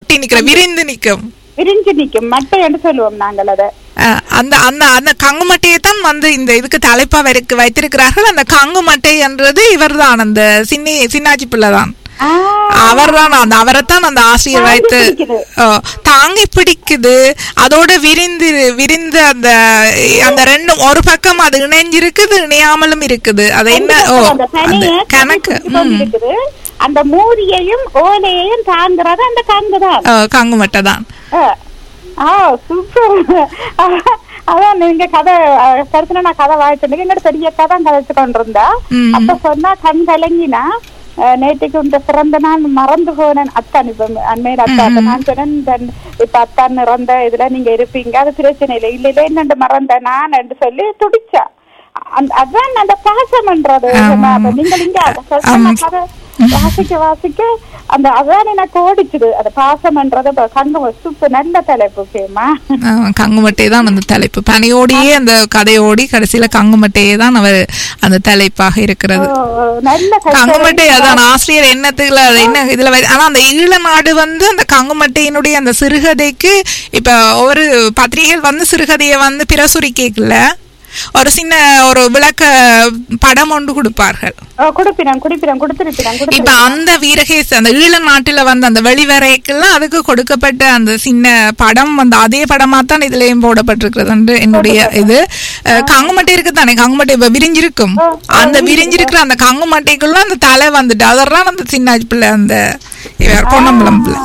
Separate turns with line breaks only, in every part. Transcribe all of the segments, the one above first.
ஒட்டி நிக்கிற விரிந்து நிக்கும்
விரிஞ்சு நிக்கும் மட்டை என்று சொல்லுவோம் நாங்கள் அதை
அஹ், அந்த அந்த அந்த கங்கு மட்டையை தான் வந்து இந்த இதுக்கு தலைப்பா வைக்க வைத்திருக்கிறார்கள் அந்த கங்கு மட்டை என்றது இவர்தான் அந்த சின்னி சின்னாச்சி பிள்ளை தான்
ஆ,
அவர்தான் அந்த அவரைத்தான் அந்த ஆசிரியர்
தாங்கி
வைத்து
பிடிக்குது.
அஹ், தாங்கி பிடிக்குது அதோட விரிந்து விரிந்து அந்த அந்த ரெண்டும் ஒரு பக்கம் அது இணைஞ்சிருக்குது இணையாமலும் இருக்குது அது என்ன ஓ
அந்த
அந்த
தனியை
கணக்கு
பிடிச்சு கொண்டு
ம்.
இருக்குது அந்த மூடியையும் ஓலையையும் தாங்குறது அந்த கங்கு தான்
அஹ், கங்கு மட்டை தான்
ஆ சூப்பர் அதான் நீங்க கதை கருத்துல நான் கதை வாய்ச்சிருந்தேன் எங்கிட்ட பெரிய கதை கதைச்சு கொண்டிருந்தா
ம்.
அப்ப சொன்னா கண் கலங்கினா அஹ், நேற்றுக்கு இந்த பிறந்த நாள் மறந்து போனேன் அத்தான் இப்ப அண்மையில அத்தான் அப்ப நான் சொன்னேன் இந்த- இப்ப அத்தான் இறந்த இதுல நீங்க இருப்பீங்க அது பிரச்சனை இல்லை இல்ல இல்ல என்னண்டு மறந்த நான் என்று சொல்லி துடிச்சா அந்த- அதான் அந்த பாசம்ன்றது
ஆமா.
அப்ப நீங்கள் இங்க அதை சொல்ற
ஆமா.
கதை வாசிக்க வாசிக்க அந்த அதான் எனக்கு ஓடிச்சுது அந்த பாசம்ன்றது இப்ப கங்கு சூப்பர் நல்ல தலைப்பு கேமா
அஹ், கங்கு மட்டை தான் அந்த தலைப்பு பனையோடியே அந்த கதையோடி கடைசியில கங்கு மட்டையே தான் அவர் அந்த தலைப்பாக இருக்கிறது
நல்ல
கங்குமட்டை அதான் ஆசிரியர் எண்ணத்துல அது என்ன இதுல வை- ஆனா அந்த ஈழ நாடு வந்து அந்த கங்குமட்டையினுடைய அந்த சிறுகதைக்கு இப்ப ஒரு பத்திரிகைகள் வந்து சிறுகதையை வந்து பிரசுரிக்கல ஒரு சின்ன ஒரு விளக்க படம் ஒன்று கொடுப்பார்கள்
குடுப்பினம் குடிப்பினம் கொடுத்திருப்பினம்
இப்ப
கொடுத்திருப்பினம்
அந்த வீரகேஸ் அந்த ஈழ நாட்டுல வந்து அந்த வெளிவரைக்கெல்லாம் அதுக்கு கொடுக்கப்பட்ட அந்த சின்ன படம் வந்து அதே படமா தான் இதுலயும் போடப்பட்டிருக்கிறது என்று என்னுடைய இது அஹ், கங்குமட்டை இருக்கு தானே கங்குமட்டை இப்ப விரிஞ்சிருக்கும் அந்த விரிஞ்சிருக்கிற அந்த கங்குமட்டைக்குள்ள அந்த தலை வந்துட்டு அதெல்லாம் அந்த சின்ன பிள்ளை அந்த இவர் பொன்னம்பலம் பிள்ளை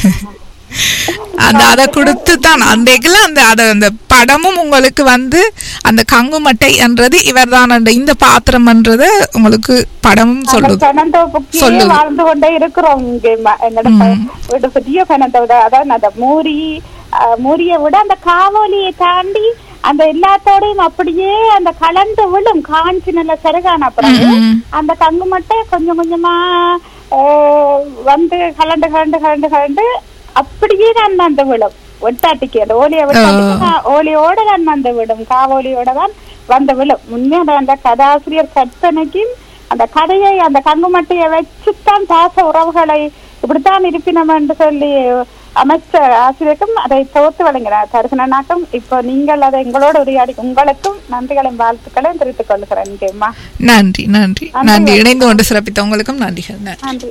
அந்த அதை கொடுத்து தான் அந்த இதுல அந்த அத அந்த படமும் உங்களுக்கு வந்து அந்த கங்குமட்டை என்றது இவர்தான் என்ற இந்த பாத்திரம்ன்றது உங்களுக்கு படமும் சொல்லுது
பனந்தோப்புக்கே
சொல்லுது.
வாழ்ந்து கொண்டே இருக்கிறோம் இங்க ம- எங்கட ப- வீடு பெரிய பனந்தோட அதான் அந்த மூரி அஹ், மூரியை விட அந்த காவோலியை தாண்டி அந்த எல்லாத்தோடையும் அப்படியே அந்த கலந்து விழும் காஞ்சி நல்ல செருகான பிறகு
ம்.
அந்த கங்கு மட்டும் கொஞ்சம் கொஞ்சமா அஹ், வந்து கலண்டு கலண்டு கலண்டு கலண்டு அப்படியே தான் அந்த விழும் ஒட்டாட்டிக்கு அந்த ஓலியை விட்டாட்டிக்கு ஓலியோட தான் வந்து விடும் காவோலியோட தான் வந்து விழும் உண்மையான அந்த கதாசிரியர் கற்பனைக்கும் அந்த கதையை அந்த கங்குமட்டையை வச்சுத்தான் பாச உறவுகளை இப்படித்தான் இருப்பினம் என்று சொல்லி அமைச்ச ஆசிரியருக்கும் அதை தொகுத்து வழங்கினார் தரிசனாக்கம் இப்போ நீங்கள் அதை எங்களோட உரையாடி உங்களுக்கும் நன்றிகளையும் வாழ்த்துக்களையும் தெரிவித்துக் கொள்கிறேன் கேம்மா
நன்றி நன்றி நன்றி இணைந்து கொண்டு சிறப்பித்த உங்களுக்கும் நன்றிகள் நன்றி.
நன்றி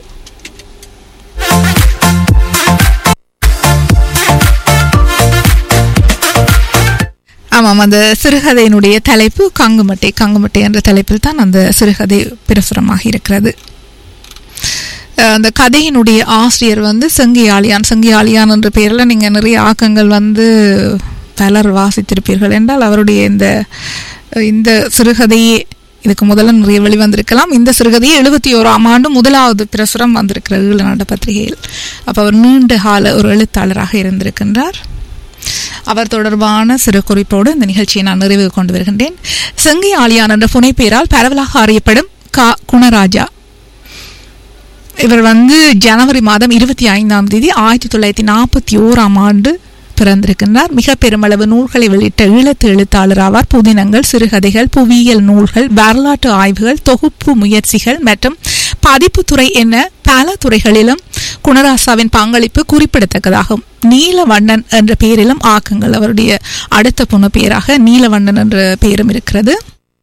ஆமாம் அந்த சிறுகதையினுடைய தலைப்பு கங்குமட்டை கங்குமட்டை என்ற தலைப்பில் தான் அந்த சிறுகதை பிரசுரமாக இருக்கிறது அஹ் அந்த கதையினுடைய ஆசிரியர் வந்து செங்கியாளியான் செங்கியாளியான் என்ற பெயரில் நீங்கள் நிறைய ஆக்கங்கள் வந்து பலர் வாசித்திருப்பீர்கள் என்றால் அவருடைய இந்த இந்த சிறுகதையே இதுக்கு முதல்ல நிறைய வெளிவந்திருக்கலாம் இந்த சிறுகதையே எழுபத்தி ஓராம் ஆண்டு முதலாவது பிரசுரம் வந்திருக்கிறது ஈழநாடு பத்திரிகையில் அப்போ அவர் நீண்ட கால ஒரு எழுத்தாளராக இருந்திருக்கின்றார் அவர் தொடர்பான சிறு குறிப்போடு இந்த நிகழ்ச்சியை நான் நிறைவு கொண்டு வருகின்றேன் செங்கை ஆலியான் என்ற புனைப்பெயரால் பரவலாக அறியப்படும் கா குணராஜா இவர் வந்து ஜனவரி மாதம் இருபத்தி ஐந்தாம் தேதி ஆயிரத்தி தொள்ளாயிரத்தி நாற்பத்தி ஓராம் ஆண்டு பிறந்திருக்கின்றார் மிக பெருமளவு நூல்களை வெளியிட்ட ஈழத்து எழுத்தாளர் ஆவார் புதினங்கள் சிறுகதைகள் புவியியல் நூல்கள் வரலாற்று ஆய்வுகள் தொகுப்பு முயற்சிகள் மற்றும் பதிப்புத்துறை என பல துறைகளிலும் குணராசாவின் பங்களிப்பு குறிப்பிடத்தக்கதாகும் நீலவண்ணன் என்ற பெயரிலும் ஆக்கங்கள் அவருடைய அடுத்த புன பெயராக நீலவண்ணன் என்ற பெயரும் இருக்கிறது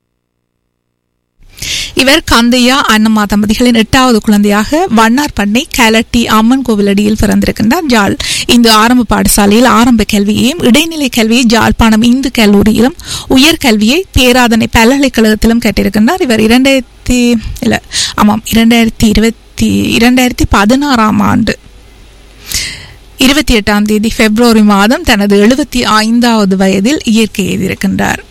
இவர் கந்தையா அன்னம்மா தம்பதிகளின் எட்டாவது குழந்தையாக வண்ணார் பண்ணை கலட்டி அம்மன் கோவிலடியில் பிறந்திருக்கின்றார் ஜாழ் இந்து ஆரம்ப பாடசாலையில் ஆரம்ப கல்வியையும் இடைநிலை கல்வியை ஜாழ்ப்பாணம் இந்து கல்லூரியிலும் உயர்கல்வியை பேராதனை பல்கலைக்கழகத்திலும் கேட்டிருக்கின்றார் இவர் இரண்டாயிரத்தி இல்ல ஆமாம் இரண்டாயிரத்தி இருபத்தி இரண்டாயிரத்தி பதினாறாம் ஆண்டு இருபத்தி எட்டாம் தேதி பிப்ரவரி மாதம் தனது எழுபத்தி ஐந்தாவது வயதில் இயற்கை எழுதியிருக்கின்றார்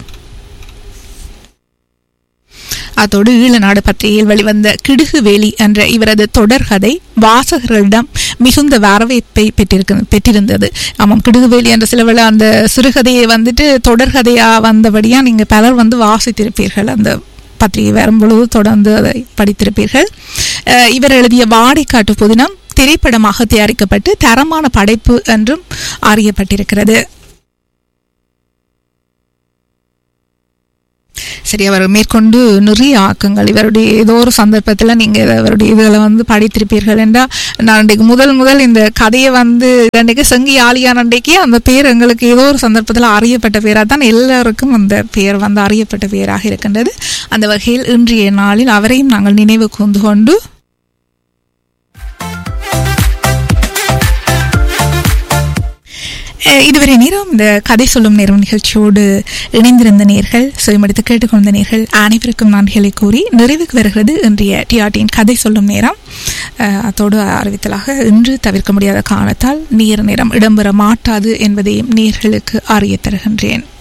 அத்தோடு ஈழநாடு பத்திரிகையில் வெளிவந்த கிடுகு வேலி என்ற இவரது தொடர்கதை வாசகர்களிடம் மிகுந்த வரவேற்பை பெற்றிருக்க பெற்றிருந்தது ஆமாம் கிடுகுவேலி என்ற சிலவில் அந்த சிறுகதையை வந்துட்டு தொடர்கதையா வந்தபடியா நீங்க பலர் வந்து வாசித்திருப்பீர்கள் அந்த பத்திரிகை வரும்பொழுது தொடர்ந்து அதை படித்திருப்பீர்கள் அஹ் இவர் எழுதிய வாடைக்காட்டு புதினம் திரைப்படமாக தயாரிக்கப்பட்டு தரமான படைப்பு என்றும் அறியப்பட்டிருக்கிறது சரி அவர் மேற்கொண்டு நிறைய ஆக்கங்கள் இவருடைய ஏதோ ஒரு சந்தர்ப்பத்தில் நீங்கள் அவருடைய இதில் வந்து படித்திருப்பீர்கள் என்றால் நான் இன்றைக்கு முதல் முதல் இந்த கதையை வந்து இன்றைக்கு செங்கி ஆலியான் அன்றைக்கு அந்த பேர் எங்களுக்கு ஏதோ ஒரு சந்தர்ப்பத்தில் அறியப்பட்ட பேராக தான் எல்லாருக்கும் அந்த பெயர் வந்து அறியப்பட்ட பெயராக இருக்கின்றது அந்த வகையில் இன்றைய நாளில் அவரையும் நாங்கள் நினைவு கூர்ந்து கொண்டு அஹ் இதுவரை நேரம் இந்த கதை சொல்லும் நேரம் நிகழ்ச்சியோடு இணைந்திருந்த நேர்கள் சுயமடித்து கேட்டுக்கொண்ட நேர்கள் அனைவருக்கும் நன்றிகளை கூறி நிறைவுக்கு வருகிறது இன்றைய டிஆர்டியின் கதை சொல்லும் நேரம் அஹ் அத்தோடு அறிவித்தலாக இன்று தவிர்க்க முடியாத காரணத்தால் நேர நேரம் இடம்பெற மாட்டாது என்பதையும் நேர்களுக்கு அறிய தருகின்றேன்